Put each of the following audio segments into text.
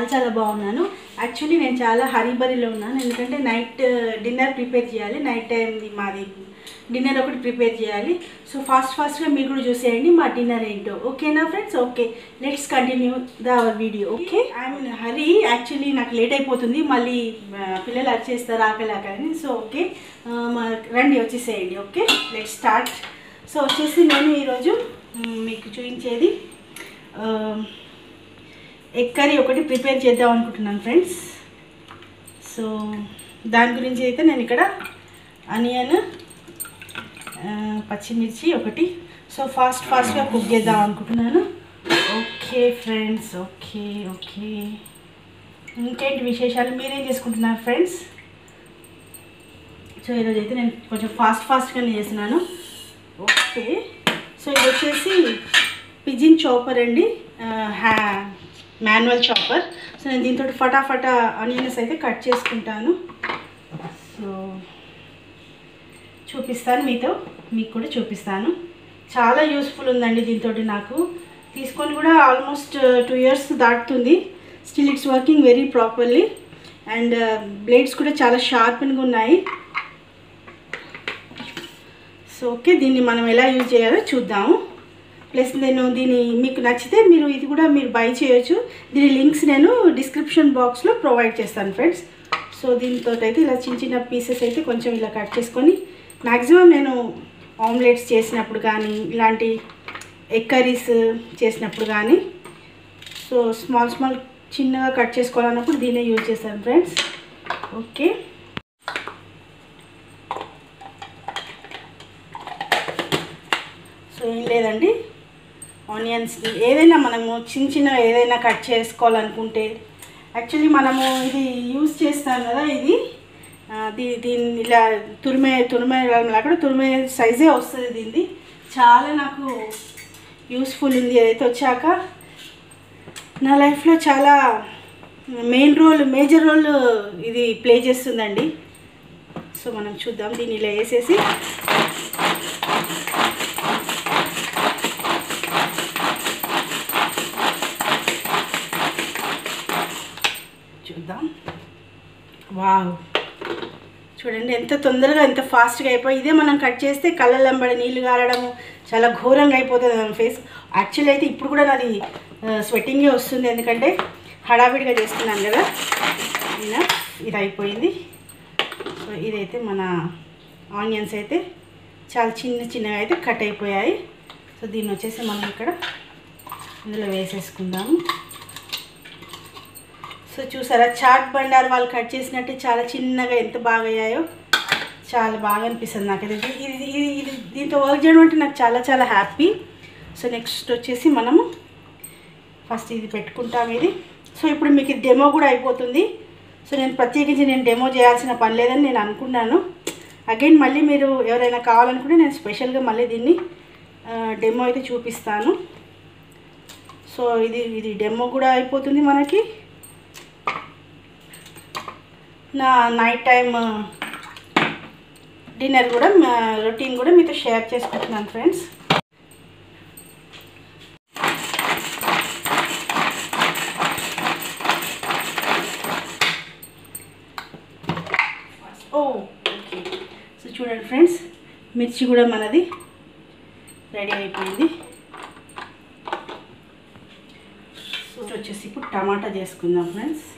చాలా బాగున్నాను యాక్చువల్లీ నేను చాలా హరీబరీలో ఉన్నాను ఎందుకంటే నైట్ డిన్నర్ ప్రిపేర్ చేయాలి నైట్ టైంది మాది డిన్నర్ ఒకటి ప్రిపేర్ చేయాలి సో ఫాస్ట్ ఫాస్ట్గా మీరు కూడా చూసేయండి మా డిన్నర్ ఏంటో ఓకేనా friends okay let's continue the our video okay I mean hurry actually నాకు లేట్ అయిపోతుంది మళ్ళీ ఆ, పిల్లలు అరిచేస్తారు ఆకలి ఆకలి సో ఓకే రండి వచ్చేసేయండి ఓకే లెట్ స్టార్ట్ సో వచ్చేసి నేను ఈరోజు మ్, మీకు చూపించేది ఎగ్ కర్రీ ఒకటి ప్రిపేర్ చేద్దాం అనుకుంటున్నాను ఫ్రెండ్స్ సో దాని గురించి అయితే నేను ఇక్కడ ఆనియన్ ఆ, పచ్చిమిర్చి ఒకటి సో ఫాస్ట్ ఫాస్ట్గా కుక్ చేద్దాం అనుకుంటున్నాను ఓకే ఫ్రెండ్స్ ఓకే ఓకే ఇంకేంటి విశేషాలు మీరేం చేసుకుంటున్నారు ఫ్రెండ్స్ సో ఈరోజు అయితే నేను కొంచెం ఫాస్ట్ ఫాస్ట్గానే చేస్తున్నాను ఓకే సో ఇది వచ్చేసి పిజిన్ చాపర్ అండి హ్యా మాన్యువల్ చాపర్ సో నేను దీంతో ఫటాఫటా ఆనియన్స్ అయితే కట్ చేసుకుంటాను సో చూపిస్తాను మీతో మీకు కూడా చూపిస్తాను చాలా యూస్ఫుల్ ఉందండి దీంతో నాకు తీసుకొని కూడా ఆల్మోస్ట్ టూ ఇయర్స్ దాటుతుంది still it's working very properly and blades కూడా చాలా షార్ప్గా ఉన్నాయి సో ఓకే దీన్ని మనం ఎలా యూజ్ చేయాలో చూద్దాము ప్లస్ నేను దీన్ని మీకు నచ్చితే మీరు ఇది కూడా మీరు బై చేయొచ్చు దీని లింక్స్ నేను డిస్క్రిప్షన్ బాక్స్లో ప్రొవైడ్ చేస్తాను ఫ్రెండ్స్ సో దీంతో అయితే ఇలా చిన్న చిన్న పీసెస్ అయితే కొంచెం ఇలా కట్ చేసుకొని మ్యాక్సిమం నేను ఆమ్లెట్స్ చేసినప్పుడు కానీ ఇలాంటి ఎగ్ కర్రీస్ చేసినప్పుడు కానీ సో స్మాల్ స్మాల్ చిన్నగా కట్ చేసుకోవాలన్నప్పుడు దీన్నే యూజ్ చేస్తాను ఫ్రెండ్స్ ఓకే సో ఏం లేదండి ఆనియన్స్ ఏదైనా మనము చిన్న చిన్న ఏదైనా కట్ చేసుకోవాలనుకుంటే యాక్చువల్లీ మనము ఇది యూజ్ చేస్తాం కదా ఇది ఆ, దీ దీన్ని ఇలా తురిమే తురిమే కూడా తురిమే సైజే వస్తుంది దీన్ని చాలా నాకు యూస్ఫుల్ ఉంది ఏదైతే వచ్చాక నా లైఫ్లో చాలా మెయిన్ రోల్ మేజర్ రోల్ ఇది ప్లే చేస్తుందండి సో మనం చూద్దాం దీన్ని ఇలా వేసేసి చూద్దాం వావ్ చూడండి ఎంత తొందరగా ఎంత ఫాస్ట్గా అయిపోయి ఇదే మనం కట్ చేస్తే కళ్ళెంబడి నీళ్ళు గారడము చాలా ఘోరంగా అయిపోతుంది మన ఫేస్ యాక్చువల్లీ అయితే ఇప్పుడు కూడా నాది స్వెట్టింగే వస్తుంది ఎందుకంటే హడావిడిగా చేస్తున్నాను కదా ఇలా ఇది అయిపోయింది సో ఇదైతే మన ఆనియన్స్ అయితే చాలా చిన్న చిన్నగా అయితే కట్ అయిపోయాయి సో దీన్ని వచ్చేసి మనం ఇక్కడ ఇందులో వేసేసుకుందాము సో చూసారా చాట్ బండార్ వాళ్ళు కట్ చేసినట్టు చాలా చిన్నగా ఎంత బాగా అయ్యాయో చాలా బాగా అనిపిస్తుంది నాకు ఇది ఇది ఇది ఇది దీంతో వర్క్ చేయడం అంటే నాకు చాలా చాలా హ్యాపీ సో నెక్స్ట్ వచ్చేసి మనము ఫస్ట్ ఇది పెట్టుకుంటాం ఇది సో ఇప్పుడు మీకు డెమో కూడా అయిపోతుంది సో నేను ప్రత్యేకించి నేను డెమో చేయాల్సిన పని లేదని నేను అనుకున్నాను అగైన్ మళ్ళీ మీరు ఎవరైనా కావాలనుకుంటే నేను స్పెషల్గా మళ్ళీ దీన్ని డెమో అయితే చూపిస్తాను సో ఇది ఇది డెమో కూడా అయిపోతుంది మనకి నా నైట్ టైం డిన్నర్ కూడా రొటీన్ కూడా మీతో షేర్ చేసుకుంటున్నాను ఫ్రెండ్స్ ఓ ఓకే సో చూడండి ఫ్రెండ్స్ మిర్చి కూడా మనది రెడీ అయిపోయింది సో వచ్చేసి ఇప్పుడు టమాటా చేసుకుందాం ఫ్రెండ్స్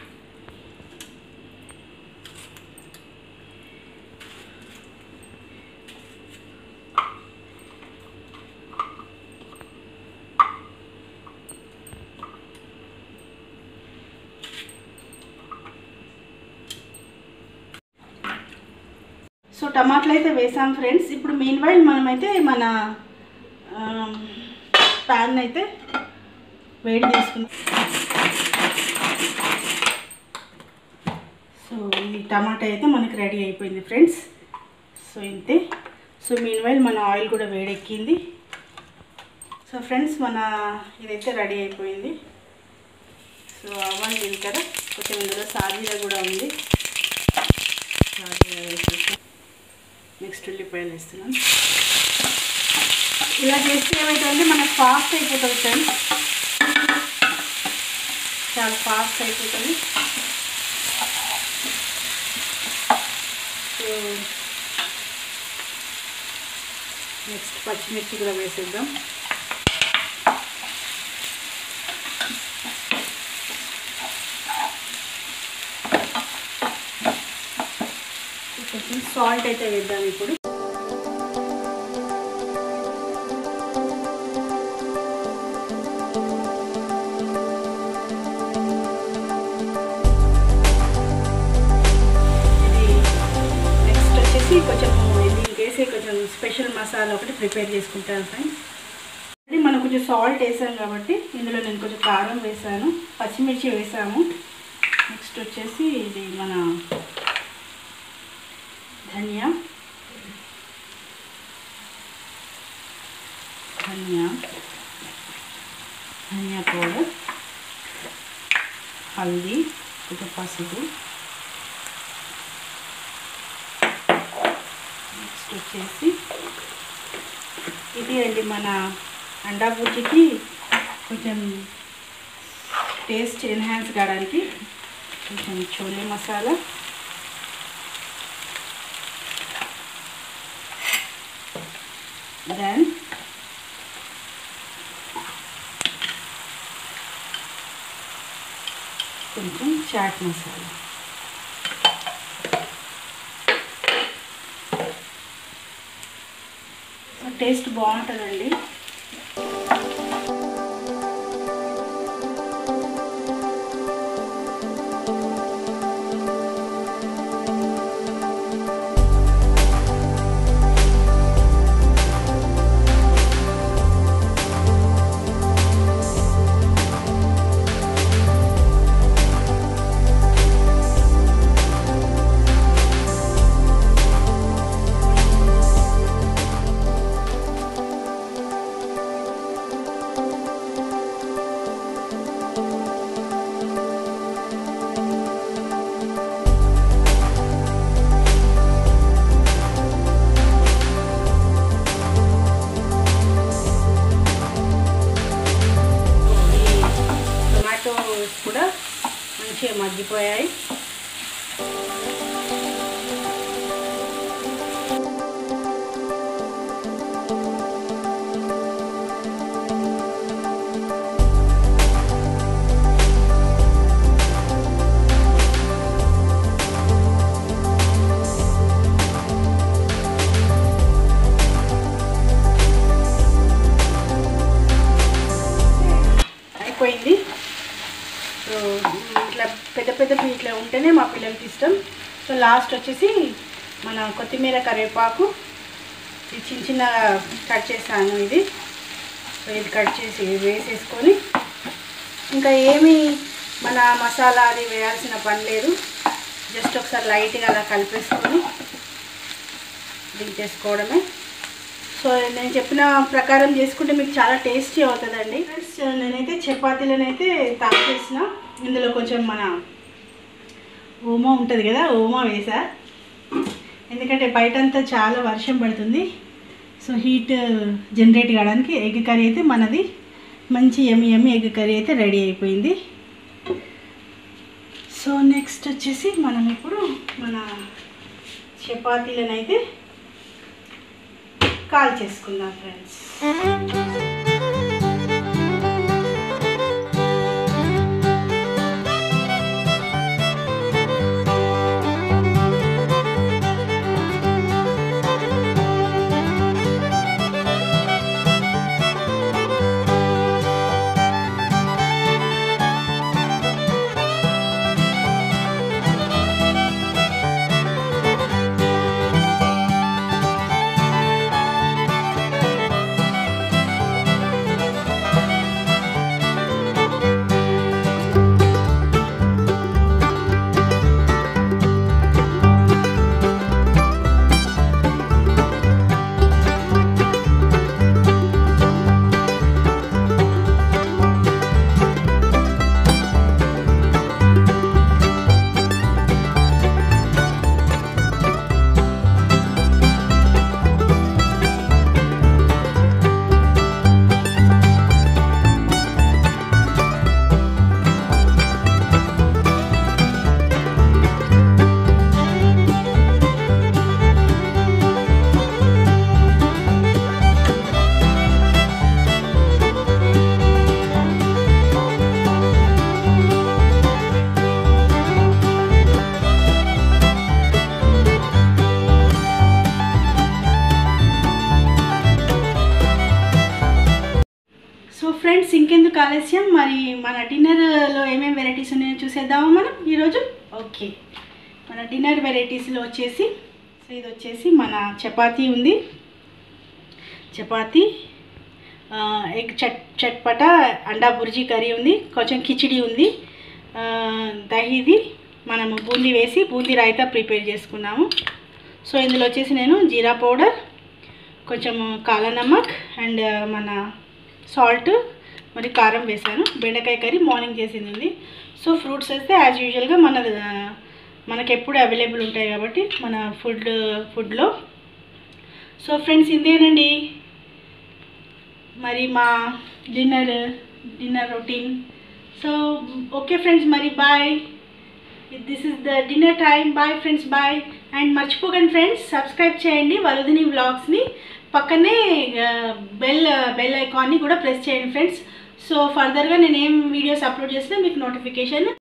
సో టమాటాలు అయితే వేసాం ఫ్రెండ్స్ ఇప్పుడు మెయిన్ వైల్ మనమైతే మన ప్యాన్ అయితే వేడి చేసుకుందాం సో ఈ టమాటా అయితే మనకి రెడీ అయిపోయింది ఫ్రెండ్స్ సో ఇంతే సో మెయిన్ వైల్ మన ఆయిల్ కూడా వేడెక్కింది సో ఫ్రెండ్స్ మన ఇదైతే రెడీ అయిపోయింది సో ఆవాలు జీలకర్ర కొంచెం ఇందులో సాజీరా కూడా ఉంది సాజీరా వేసేసి నెక్స్ట్ ఉల్లిపాయలు వేస్తున్నాను ఇలా చేస్తే ఏమవుతుందంటే మనకు ఫాస్ట్ అయిపోతుంది ఫ్రెండ్స్ చాలా ఫాస్ట్ అయిపోతుంది సో నెక్స్ట్ పచ్చిమిర్చి కూడా వేసేద్దాం కొంచెం సాల్ట్ అయితే వేద్దాం ఇప్పుడు ఇది నెక్స్ట్ వచ్చేసి కొంచెం దీనికి వేసి కొంచెం స్పెషల్ మసాలా ఒకటి ప్రిపేర్ చేసుకుంటాను ఫ్రెండ్స్ అది మనం కొంచెం సాల్ట్ వేసాం కాబట్టి ఇందులో నేను కొంచెం కారం వేసాను పచ్చిమిర్చి వేసాము నెక్స్ట్ వచ్చేసి ఇది మన ధనియా ధనియా ధనియా పౌడర్ హల్దీ కొంచెం పసుపు నెక్స్ట్ వచ్చేసి ఇది అండి మన అండా బుజ్జికి కొంచెం టేస్ట్ ఎన్హాన్స్ కావడానికి కొంచెం చోలే మసాలా దెన్ కొంచెం చాట్ మసాలా టేస్ట్ బాగుంటుందండి టొమాటోస్ కూడా మంచిగా మగ్గిపోయాయి అయిపోయింది సో ఇట్లా పెద్ద పెద్ద ఇట్లా ఉంటేనే మా పిల్లలకి ఇష్టం సో లాస్ట్ వచ్చేసి మన కొత్తిమీర కరివేపాకు ఇది చిన్న చిన్న కట్ చేశాను ఇది సో ఇది కట్ చేసి వేసేసుకొని ఇంకా ఏమీ మన మసాలా అది వేయాల్సిన పని లేదు జస్ట్ ఒకసారి లైట్గా అలా కలిపేసుకొని దించేసుకోవడమే సో నేను చెప్పిన ప్రకారం చేసుకుంటే మీకు చాలా టేస్టీ అవుతుందండి ఫ్రెండ్స్ నేనైతే చపాతీలనైతే తాకేసిన ఇందులో కొంచెం మన ఓమా ఉంటుంది కదా ఓమా వేసా ఎందుకంటే బయటంతా చాలా వర్షం పడుతుంది సో హీట్ జనరేట్ కావడానికి ఎగ్ కర్రీ అయితే మనది మంచి ఎమ్మి ఎమ్మి ఎగ్ కర్రీ అయితే రెడీ అయిపోయింది సో నెక్స్ట్ వచ్చేసి మనం ఇప్పుడు మన చపాతీలను అయితే కాల్ చేసుకుందాం ఫ్రెండ్స్ ఆలస్యం మరి మన డిన్నర్లో ఏమేమి వెరైటీస్ ఉన్నాయో చూసేద్దామా మనం ఈరోజు ఓకే మన డిన్నర్ వెరైటీస్లో వచ్చేసి సో ఇది వచ్చేసి మన చపాతీ ఉంది చపాతీ ఆ, ఎగ్ చట్ చట్పట అండా బుర్జీ కర్రీ ఉంది కొంచెం కిచిడి ఉంది ఆ, దహీది మనము బూందీ వేసి బూందీ రైతా ప్రిపేర్ చేసుకున్నాము సో ఇందులో వచ్చేసి నేను జీరా పౌడర్ కొంచెం కాల నమక్ అండ్ మన సాల్ట్ మరి కారం వేసాను బెండకాయ కర్రీ మార్నింగ్ చేసింది ఉంది సో ఫ్రూట్స్ అయితే యాజ్ యూజువల్గా మన మనకి ఎప్పుడు అవైలబుల్ ఉంటాయి కాబట్టి మన ఫుడ్ ఫుడ్లో సో ఫ్రెండ్స్ ఇదేనండి మరి మా dinner dinner routine so okay friends మరి bye this is the dinner time bye friends bye and మర్చిపోకండి ఫ్రెండ్స్ సబ్స్క్రైబ్ చేయండి వరుదిని వ్లాగ్స్ని పక్కనే బెల్ బెల్ ఐకాన్ని కూడా ప్రెస్ చేయండి ఫ్రెండ్స్ సో ఫర్దర్గా నేను ఏం వీడియోస్ అప్లోడ్ చేసినా మీకు నోటిఫికేషన్